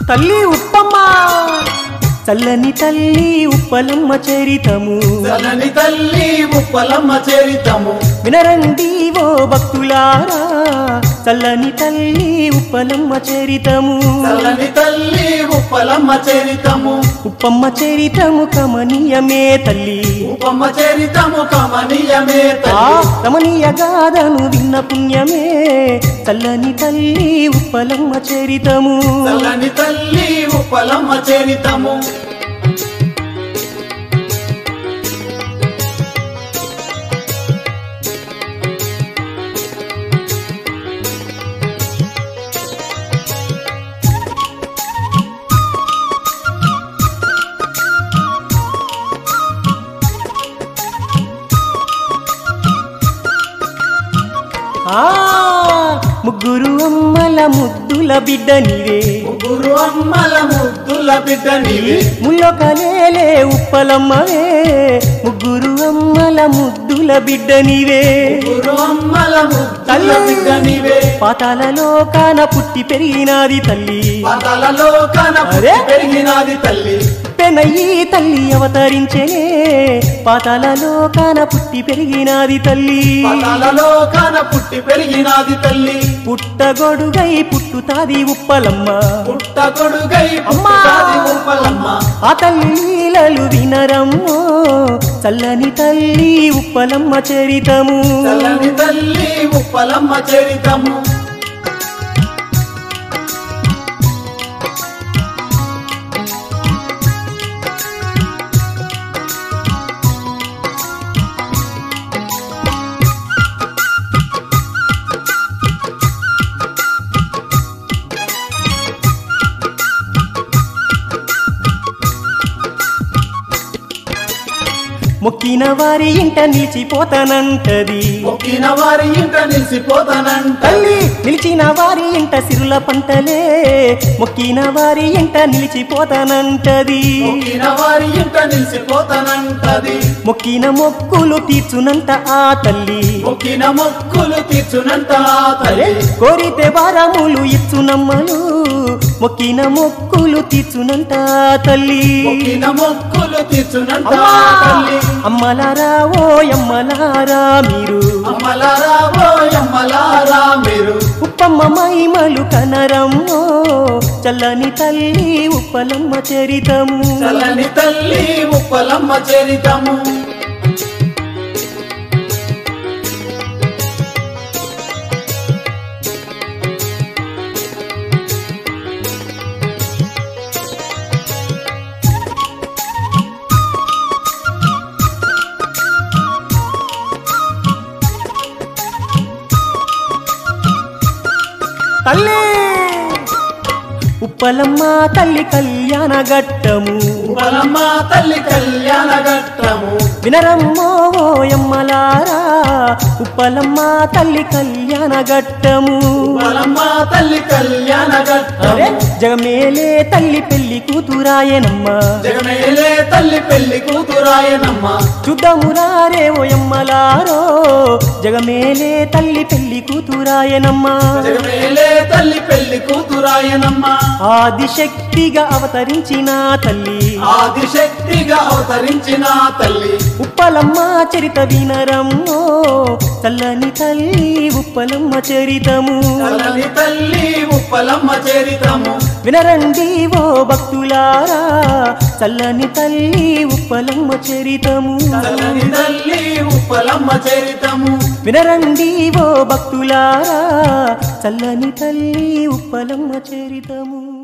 తల్లి ఉప్పమ్మ చల్లని తల్లి ఉప్పలమ్మ చరితము చలని తల్లి ఉప్పలమ్మ చరితము వినరండి ఓ భక్తులారా చల్లని తల్లి ఉప్పలమ్మ చరితము చలని తల్లి ఉప్పలమ్మ చరితము ఉప్పమ్మ చరితము కమనీయమే తల్లి ఉపమ్మ చరితము కమనీయమే ఆ తల్లి రమణీయ గాథను విన్న పుణ్యమే చల్లని తల్లి ఉప్పలమ్మ చరితము చల్లని తల్లి ఉప్పలమ్మ చరితము ఆ ముగ్గురు అమ్మల ముద్దుల బిడ్డ నీవే ముగ్గురు అమ్మల ముద్దుల బిడ్డ నీవే ముల్లొకలేలే ఉప్పలమ్మవే ముగ్గురు అమ్మల ముద్దుల బిడ్డ నీవే ముగ్గురు అమ్మల ముద్దుల బిడ్డ నీవే పాతాలలో కాన పుట్టి పెరిగినాది తల్లి పాతాలలో కన అరే? పెరిగినాది తల్లి పెనయ్యి తల్లి అవతరించెనే పాతాలలో కాన పుట్టి పెరిగినాది తల్లి పాతాలలో కన పుట్టి పెరిగినాది తల్లి పుట్టగొడుగై పుట్టుతాది ఉప్పలమ్మ పుట్ట కొడుగై అమ్మా! పుట్టుతాది ఉప్పలమ్మ ఆ తల్లి లీలలు వినరమ్మో చల్లని తల్లి ఉప్పలమ్మ చరితము చల్లని తల్లి ఉప్పలమ్మ చరితము మొక్కిన వారి ఇంట నిలిచిపోతానంటది మొక్కిన వారి ఇంట నిలిసిపోతానంట తల్లి నిలిచిన వారి ఇంట సిరుల పంటలే మొక్కిన వారి ఇంట నిలిచిపోతానంటది మొక్కిన వారి ఇంట నిలిసిపోతానంటది మొక్కిన మొక్కులు తీర్చునంట ఆ తల్లి మొక్కిన మొక్కులు తీర్చునంట ఆ అరే తల్లి కోరితే వారములు ఇచ్చునమ్మలు మొక్కిన మొక్కులు తీర్చునంట ఆ తల్లి మొక్కిన మొక్కులు తీర్చునంట అమ్మా! ఆ తల్లి అమ్మలారా ఓ అమ్మలారా మీరు అమ్మలారా ఓ అమ్మలారా మీరు ఉప్పమ్మ మహిమలు కనరమ్మో చల్లని తల్లి ఉప్పలమ్మ చరితము చల్లని తల్లి ఉప్పలమ్మ చరితము తల్లి ఉప్పలమ్మ తల్లి కళ్యాణ ఘట్టము ఉప్పలమ్మ తల్లి కళ్యాణ ఘట్టము వినరమ్మో ఓయమ్మలారా ఉప్పలమ్మ తల్లి కళ్యాణ ఘట్టము ఉప్పలమ్మ తల్లి కళ్యాణ అరే ఘట్టము జగమేలే తల్లి పెళ్లి కూతురాయనమ్మ జగమేలే తల్లి పెళ్లి కూతురాయనమ్మ చూద్దామురారే ఓయమ్మలారో జగమేలే తల్లి పెళ్లి కూతురాయనమ్మ జగమేలే తల్లి పెళ్లి కూతురాయనమ్మ ఆదిశక్తిగా అవతరించిన తల్లి ఆదిశక్తిగా అవతరించిన తల్లి ఉప్పలమ్మ చరిత వినరమ్మో చల్లని తల్లి ఉప్పలమ్మ చరితము చల్లని తల్లి ఉప్పలమ్మ చరితము వినరండి ఓ భక్తులారా చల్లని తల్లి ఉప్పలమ్మ చరితము చల్లని తల్లి ఉప్పలమ్మ చరితము వినరండి ఓ భక్తులారా చల్లని తల్లి ఉప్పలమ్మ చరితము